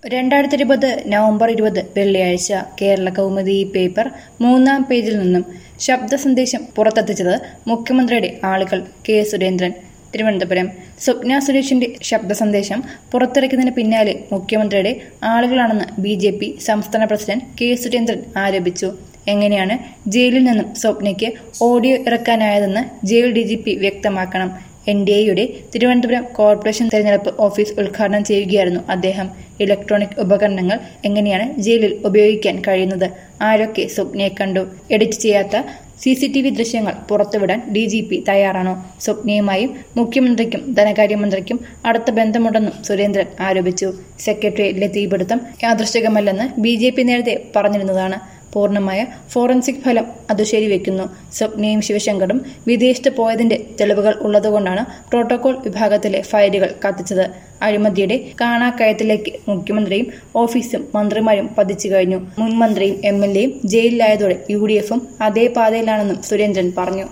രണ്ടായിരത്തി ഇരുപത് നവംബർ ഇരുപത് വെള്ളിയാഴ്ച കേരള കൗമുദി പേപ്പർ മൂന്നാം പേജിൽ നിന്നും ശബ്ദ സന്ദേശം പുറത്തെത്തിച്ചത് മുഖ്യമന്ത്രിയുടെ ആളുകൾ കെ സുരേന്ദ്രൻ തിരുവനന്തപുരം സ്വപ്ന സുരേഷിന്റെ ശബ്ദ സന്ദേശം പുറത്തിറക്കുന്നതിന് പിന്നാലെ മുഖ്യമന്ത്രിയുടെ ആളുകളാണെന്ന് ബി ജെ പി സംസ്ഥാന പ്രസിഡന്റ് കെ സുരേന്ദ്രൻ ആരോപിച്ചു എങ്ങനെയാണ് ജയിലിൽ നിന്നും സ്വപ്നയ്ക്ക് ഓഡിയോ ഇറക്കാനായതെന്ന് ജയിൽ ഡി ജി പി വ്യക്തമാക്കണം എൻ ഡി എയുടെ തിരുവനന്തപുരം കോർപ്പറേഷൻ തെരഞ്ഞെടുപ്പ് ഓഫീസ് ഉദ്ഘാടനം ചെയ്യുകയായിരുന്നു അദ്ദേഹം ഇലക്ട്രോണിക് ഉപകരണങ്ങൾ എങ്ങനെയാണ് ജയിലിൽ ഉപയോഗിക്കാൻ കഴിയുന്നത് ആരൊക്കെ സ്വപ്നയെ കണ്ടു എഡിറ്റ് ചെയ്യാത്ത സി സി ടി വി ദൃശ്യങ്ങൾ പുറത്തുവിടാൻ ഡി ജി പി തയ്യാറാണോ സ്വപ്നയുമായും മുഖ്യമന്ത്രിക്കും ധനകാര്യമന്ത്രിക്കും അടുത്ത ബന്ധമുണ്ടെന്നും സുരേന്ദ്രൻ ആരോപിച്ചു സെക്രട്ടേറിയറ്റിലെ തീപിടുത്തം യാദൃശ്ചികമല്ലെന്ന് ബി ജെ പി നേരത്തെ പറഞ്ഞിരുന്നതാണ് പൂർണ്ണമായ ഫോറൻസിക് ഫലം അത് ശരിവെക്കുന്നു സ്വപ്നയും ശിവശങ്കറും വിദേശത്ത് പോയതിന്റെ തെളിവുകൾ ഉള്ളതുകൊണ്ടാണ് പ്രോട്ടോകോൾ വിഭാഗത്തിലെ ഫയലുകൾ കത്തിച്ചത് അഴിമതിയുടെ കാണാക്കയത്തിലേക്ക് മുഖ്യമന്ത്രിയും ഓഫീസും മന്ത്രിമാരും പതിച്ചു കഴിഞ്ഞു മുൻ മന്ത്രിയും എം എൽ എയും ജയിലിലായതോടെ യു ഡി എഫും അതേ പാതയിലാണെന്നും സുരേന്ദ്രൻ പറഞ്ഞു